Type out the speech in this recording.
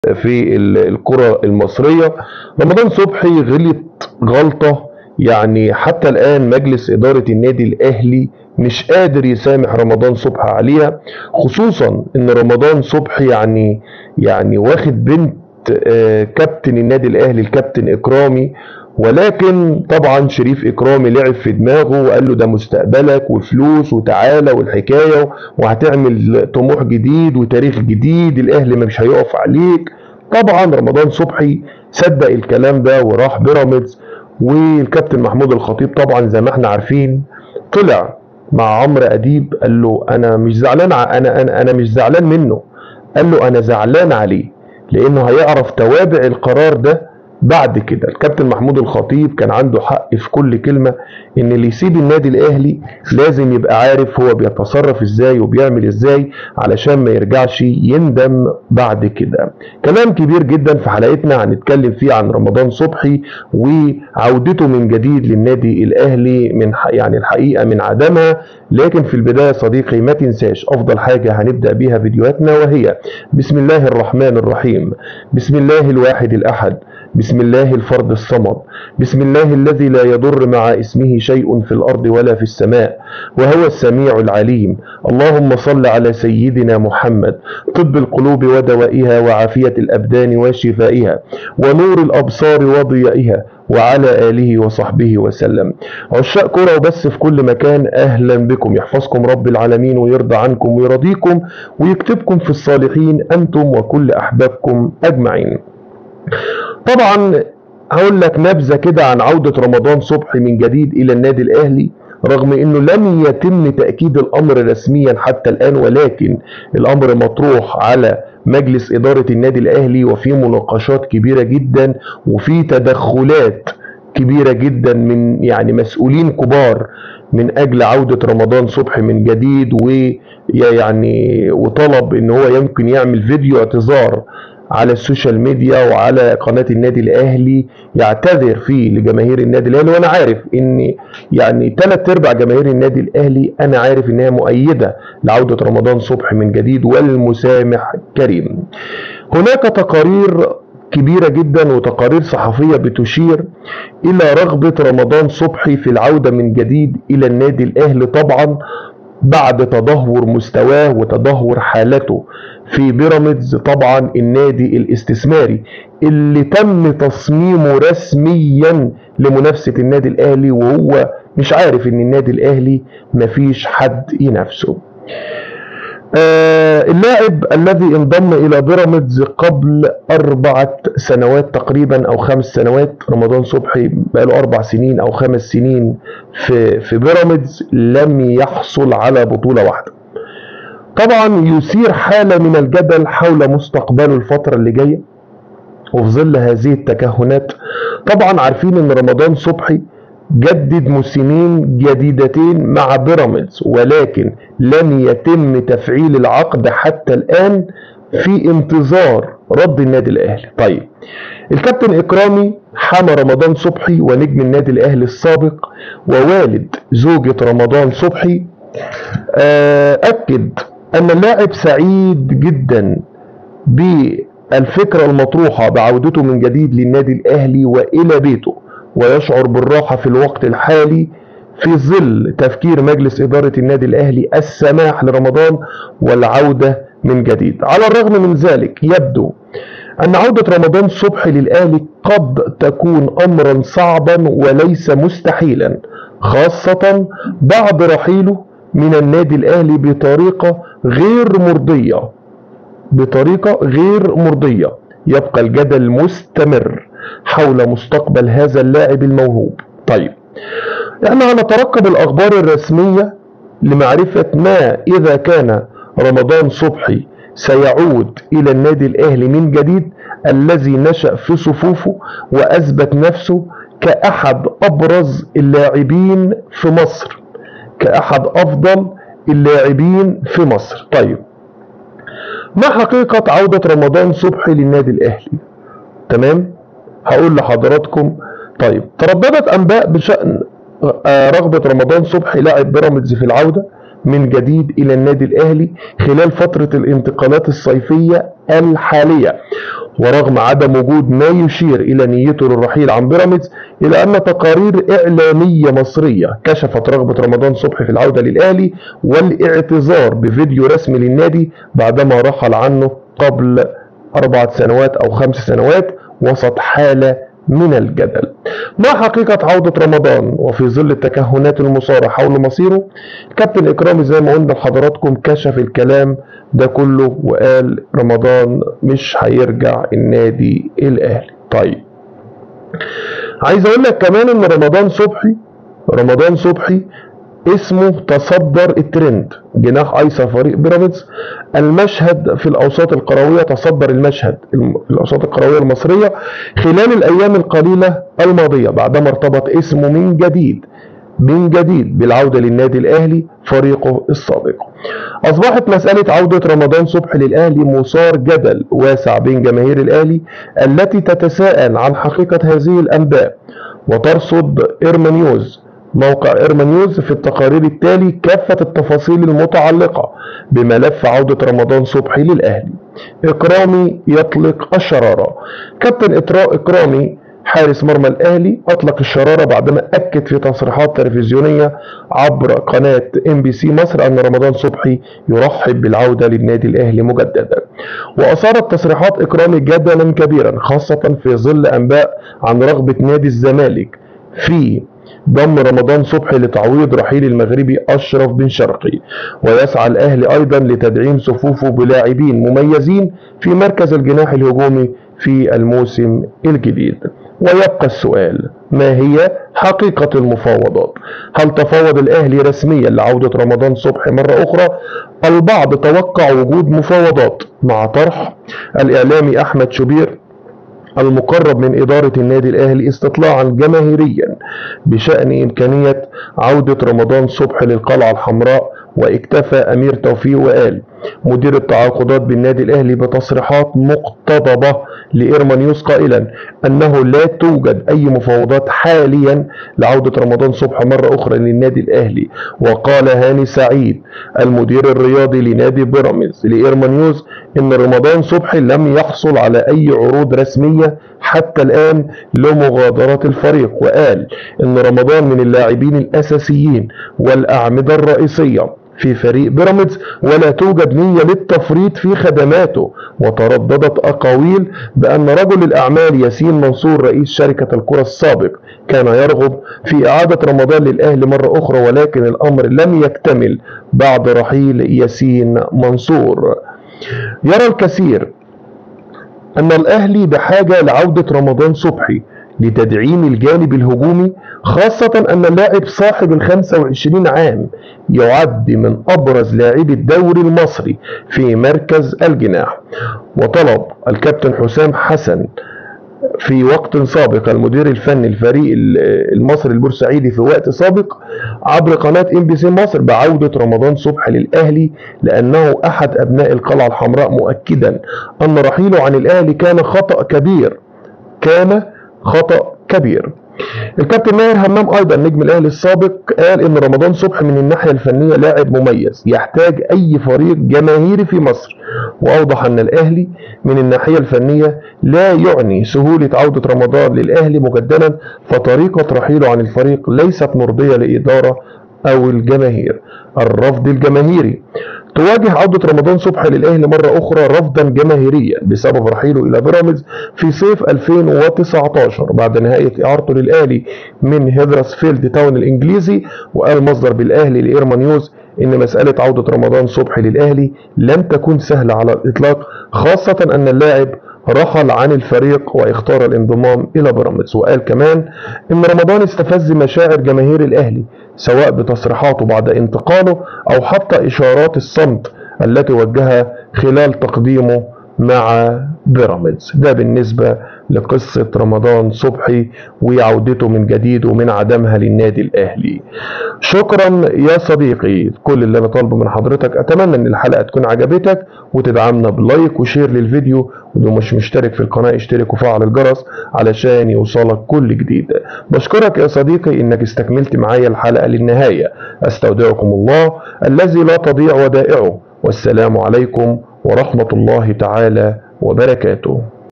في ال- الكرة المصرية رمضان صبحي غلط غلطة يعني حتى الآن مجلس إدارة النادي الأهلي مش قادر يسامح رمضان صبحي عليها خصوصا ان رمضان صبحي يعني يعني واخد بنت آه، كابتن النادي الاهلي الكابتن اكرامي ولكن طبعا شريف اكرامي لعب في دماغه وقال له ده مستقبلك وفلوس وتعالى والحكايه وهتعمل طموح جديد وتاريخ جديد الاهلي مش هيقف عليك طبعا رمضان صبحي صدق الكلام ده وراح بيراميدز والكابتن محمود الخطيب طبعا زي ما احنا عارفين طلع مع عمرو اديب قال له انا مش زعلان ع- انا انا انا مش زعلان منه قال له انا زعلان عليه لانه هيعرف توابع القرار ده بعد كده الكابتن محمود الخطيب كان عنده حق في كل كلمة ان اللي يسيب النادي الاهلي لازم يبقى عارف هو بيتصرف ازاي وبيعمل ازاي علشان ما يرجعش يندم بعد كده كلام كبير جدا في حلقتنا هنتكلم فيه عن رمضان صبحي وعودته من جديد للنادي الاهلي من ح- يعني الحقيقة من عدمها لكن في البداية صديقي ما تنساش افضل حاجة هنبدأ بيها فيديوهاتنا وهي بسم الله الرحمن الرحيم بسم الله الواحد الاحد بسم الله الفرد الصمد بسم الله الذي لا يضر مع اسمه شيء في الارض ولا في السماء وهو السميع العليم اللهم صل على سيدنا محمد طب القلوب ودوائها وعافيه الابدان وشفائها ونور الابصار وضيائها وعلى آله وصحبه وسلم عشاق كرة وبس في كل مكان أهلا بكم يحفظكم رب العالمين ويرضى عنكم ويرضيكم ويكتبكم في الصالحين أنتم وكل أحبابكم أجمعين طبعا هقول لك نبذه كده عن عوده رمضان صبحي من جديد الى النادي الاهلي رغم انه لم يتم تاكيد الامر رسميا حتى الان ولكن الامر مطروح على مجلس اداره النادي الاهلي وفي مناقشات كبيره جدا وفي تدخلات كبيره جدا من يعني مسؤولين كبار من اجل عوده رمضان صبحي من جديد ويعني وطلب ان هو يمكن يعمل فيديو اعتذار على السوشيال ميديا وعلى قناة النادي الأهلي يعتذر فيه لجماهير النادي الأهلي وأنا عارف إن يعني ثلاث أرباع جماهير النادي الأهلي أنا عارف إنها مؤيدة لعودة رمضان صبحي من جديد والمسامح كريم. هناك تقارير كبيرة جدا وتقارير صحفية بتشير إلى رغبة رمضان صبحي في العودة من جديد إلى النادي الأهلي طبعا بعد تدهور مستواه وتدهور حالته في بيراميدز طبعا النادي الاستثماري اللي تم تصميمه رسميا لمنافسة النادي الاهلي وهو مش عارف ان النادي الاهلي مفيش حد ينافسه آه اللاعب الذي انضم الى بيراميدز قبل اربعة سنوات تقريبا او خمس سنوات رمضان صبحي بقاله اربع سنين او خمس سنين في في بيراميدز لم يحصل على بطولة واحدة طبعا يثير حالة من الجدل حول مستقبله الفترة اللي جاية وفي ظل هذه التكهنات طبعا عارفين ان رمضان صبحي جدد موسمين جديدتين مع بيراميدز ولكن لم يتم تفعيل العقد حتى الآن في انتظار رد النادي الأهلي طيب الكابتن إكرامي حمى رمضان صبحي ونجم النادي الأهلي السابق ووالد زوجة رمضان صبحي آه، أكد أن اللاعب سعيد جدا بالفكرة المطروحة بعودته من جديد للنادي الأهلي وإلى بيته ويشعر بالراحة في الوقت الحالي في ظل تفكير مجلس إدارة النادي الأهلي السماح لرمضان والعودة من جديد على الرغم من ذلك يبدو أن عودة رمضان صبحي للأهلي قد تكون أمرا صعبا وليس مستحيلا خاصة بعد رحيله من النادي الأهلي بطريقة غير مرضية بطريقة غير مرضية يبقى الجدل مستمر حول مستقبل هذا اللاعب الموهوب طيب احنا هنترقب الأخبار الرسمية لمعرفة ما إذا كان رمضان صبحي سيعود إلى النادي الأهلي من جديد الذي نشأ في صفوفه وأثبت نفسه كأحد أبرز اللاعبين في مصر كأحد أفضل اللاعبين في مصر طيب ما حقيقة عودة رمضان صبحي للنادي الأهلي تمام هقول لحضراتكم طيب ترددت أنباء بشأن آه، رغبة رمضان صبحي لاعب بيراميدز في العودة من جديد إلى النادي الأهلي خلال فترة الانتقالات الصيفية الحالية ورغم عدم وجود ما يشير إلى نيته للرحيل عن بيراميدز إلى أن تقارير إعلامية مصرية كشفت رغبة رمضان صبحي في العودة للأهلي والاعتذار بفيديو رسمي للنادي بعدما رحل عنه قبل أربعة سنوات أو خمس سنوات وسط حالة من الجدل ما حقيقة عودة رمضان وفي ظل التكهنات المصارة حول مصيره كابتن إكرامي زي ما قلنا لحضراتكم كشف الكلام ده كله وقال رمضان مش هيرجع النادي الأهلي طيب عايز أقول لك كمان إن رمضان صبحي رمضان صبحي اسمه تصدر الترند جناح ايسر فريق بيراميدز المشهد في الاوساط القرويه تصدر المشهد في الاوساط القرويه المصريه خلال الايام القليله الماضيه بعدما ارتبط اسمه من جديد من جديد بالعوده للنادي الاهلي فريقه السابق. اصبحت مساله عوده رمضان صبحي للاهلي مثار جدل واسع بين جماهير الاهلي التي تتساءل عن حقيقه هذه الانباء وترصد ايرمانيوز موقع إيرما نيوز في التقارير التالي كافة التفاصيل المتعلقة بملف عودة رمضان صبحي للأهلي إكرامي يطلق الشرارة كابتن إطراء إكرامي حارس مرمى الأهلي أطلق الشرارة بعدما أكد في تصريحات تلفزيونية عبر قناة ام بي سي مصر أن رمضان صبحي يرحب بالعودة للنادي الأهلي مجددا وأثارت تصريحات إكرامي جدلا كبيرا خاصة في ظل أنباء عن رغبة نادي الزمالك في ضم رمضان صبحي لتعويض رحيل المغربي أشرف بن شرقي ويسعى الأهلي أيضا لتدعيم صفوفه بلاعبين مميزين في مركز الجناح الهجومي في الموسم الجديد ويبقى السؤال ما هي حقيقة المفاوضات هل تفاوض الأهلي رسميا لعودة رمضان صبحي مرة أخرى البعض توقع وجود مفاوضات مع طرح الإعلامي أحمد شبير المقرب من إدارة النادي الأهلي استطلاعا جماهيريا بشأن إمكانية عودة رمضان صبحي للقلعة الحمراء واكتفى أمير توفيق وقال مدير التعاقدات بالنادي الأهلي بتصريحات مقتضبة لإيرمانيوس قائلا أنه لا توجد أي مفاوضات حاليا لعودة رمضان صبحي مرة أخرى للنادي الأهلي وقال هاني سعيد المدير الرياضي لنادي بيراميدز لإيرمانيوس إن رمضان صبحي لم يحصل على أي عروض رسمية حتى الآن لمغادرة الفريق وقال إن رمضان من اللاعبين الأساسيين والأعمدة الرئيسية في فريق بيراميدز ولا توجد نية للتفريط في خدماته وترددت أقاويل بأن رجل الأعمال ياسين منصور رئيس شركة الكرة السابق كان يرغب في إعادة رمضان للأهلي مرة أخرى ولكن الأمر لم يكتمل بعد رحيل ياسين منصور يرى الكثير أن الأهلي بحاجة لعودة رمضان صبحي لتدعيم الجانب الهجومي خاصة أن اللاعب صاحب ال 25 عام يعد من أبرز لاعبي الدوري المصري في مركز الجناح وطلب الكابتن حسام حسن في وقت سابق المدير الفني الفريق المصري البورسعيدي في وقت سابق عبر قناة ام بي سي مصر بعودة رمضان صبحي للأهلي لأنه أحد أبناء القلعة الحمراء مؤكدا أن رحيله عن الأهلي كان خطأ كبير كان خطأ كبير الكابتن ماهر همام ايضا نجم الاهلي السابق قال ان رمضان صبحي من الناحيه الفنيه لاعب مميز يحتاج اي فريق جماهيري في مصر واوضح ان الاهلي من الناحيه الفنيه لا يعني سهوله عوده رمضان للاهلي مجددا فطريقه رحيله عن الفريق ليست مرضيه لاداره او الجماهير الرفض الجماهيري تواجه عودة رمضان صبحي للأهلي مرة أخرى رفضا جماهيريا بسبب رحيله إلى بيراميدز في صيف 2019 بعد نهاية إعارته للأهلي من هيدرسفيلد تاون الإنجليزي وقال مصدر بالأهلي لإيرما نيوز إن مسألة عودة رمضان صبحي للأهلي لن تكون سهلة على الإطلاق خاصة أن اللاعب رحل عن الفريق واختار الانضمام إلى بيراميدز وقال كمان إن رمضان استفز مشاعر جماهير الأهلي سواء بتصريحاته بعد انتقاله أو حتى إشارات الصمت التي وجهها خلال تقديمه مع بيراميدز ده بالنسبة لقصة رمضان صبحي وعودته من جديد ومن عدمها للنادي الأهلي شكرا يا صديقي كل اللي أنا طالبه من حضرتك أتمنى أن الحلقة تكون عجبتك وتدعمنا بلايك وشير للفيديو ولو مش مشترك في القناة اشترك وفعل الجرس علشان يوصلك كل جديد بشكرك يا صديقي انك استكملت معايا الحلقة للنهاية استودعكم الله الذي لا تضيع ودائعه والسلام عليكم ورحمة الله تعالى وبركاته